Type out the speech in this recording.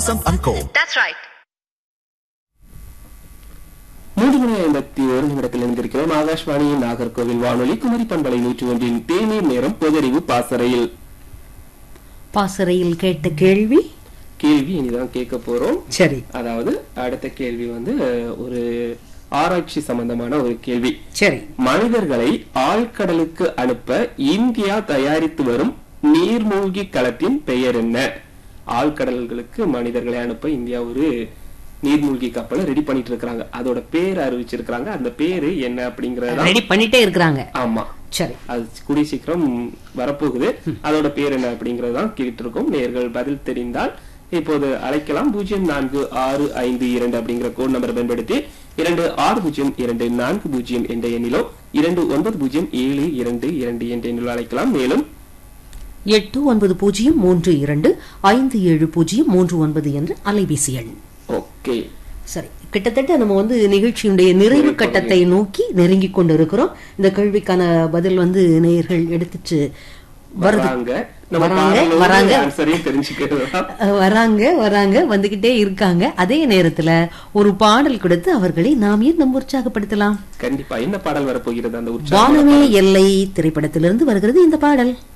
and Co. That's right. மூன்று மணி ஐம்பத்தி ஒரு நிமிடத்தில் இருந்திருக்கிறோம் ஆகாஷ்வாணியின் நாகர்கோவில் வானொலி குமரி பண்பலை நூற்றி ஒன்றின் தேநீர் நேரம் பொதறிவு பாசறையில் பாசறையில் கேட்ட கேள்வி கேள்வி இனிதான் கேட்க போறோம் சரி அதாவது அடுத்த கேள்வி வந்து அஹ், ஒரு ஆராய்ச்சி சம்பந்தமான ஒரு கேள்வி சரி மனிதர்களை ஆழ்கடலுக்கு அனுப்ப இந்தியா தயாரித்து வரும் நீர்மூழ்கி களத்தின் பெயர் என்ன ஆழ்கடல்களுக்கு மனிதர்களை அனுப்ப இந்தியா ஒரு நீர்மூழ்கி கப்பலை ரெடி பண்ணிட்டு இருக்காங்க அதோட பேர் அறிவிச்சிருக்காங்க அந்த பேரு என்ன அப்படிங்கறத ரெடி பண்ணிட்டே இருக்கிறாங்க ஆமா சரி அது கூடிய சீக்கிரம் வரப்போகுது அதோட பேர் என்ன அப்படிங்கறது தான் கேட்டு இருக்கோம் நேர்கள் பதில் தெரிந்தால் இப்போது அழைக்கலாம் பூஜ்ஜியம் நான்கு ஆறு ஐந்து இரண்டு அப்படிங்கிற கோட் நம்பர் பயன்படுத்தி இரண்டு ஆறு பூஜ்ஜியம் இரண்டு நான்கு பூஜ்ஜியம் என்ற எண்ணிலோ இரண்டு ஒன்பது பூஜ்ஜியம் ஏழு இரண்டு இரண்டு என்ற எண்ணிலோ அழைக்கலாம் மேலும் எட்டு ஒன்பது பூஜ்ஜியம் மூன்று இரண்டு ஐந்து ஏழு பூஜ்ஜியம் மூன்று ஒன்பது என்ற அலைபேசி எண் ஓகே சரி கிட்டத்தட்ட நம்ம வந்து நிகழ்ச்சியுடைய நிறைவு நிறைவு கட்டத்தை நோக்கி நெருங்கி கொண்டு இருக்கிறோம் இந்த கேள்விக்கான பதில் வந்து நேயர்கள் எடுத்துட்டு வருது வராங்க நம்ம வராங்க, பாடலோடு வராங்க. ஆன்சரையும் தெரிஞ்சுக்கலாம் அஹ், வராங்க வராங்க வந்துகிட்டே இருக்காங்க அதே நேரத்துல ஒரு பாடல் கொடுத்து அவர்களை நாம் ஏன் நம்ம உற்சாகப்படுத்தலாம் கண்டிப்பா என்ன பாடல் வரப்போகிறது அந்த உற்சாகம் வானமே எல்லை திரைப்படத்திலிருந்து வருகிறது இந்த பாடல்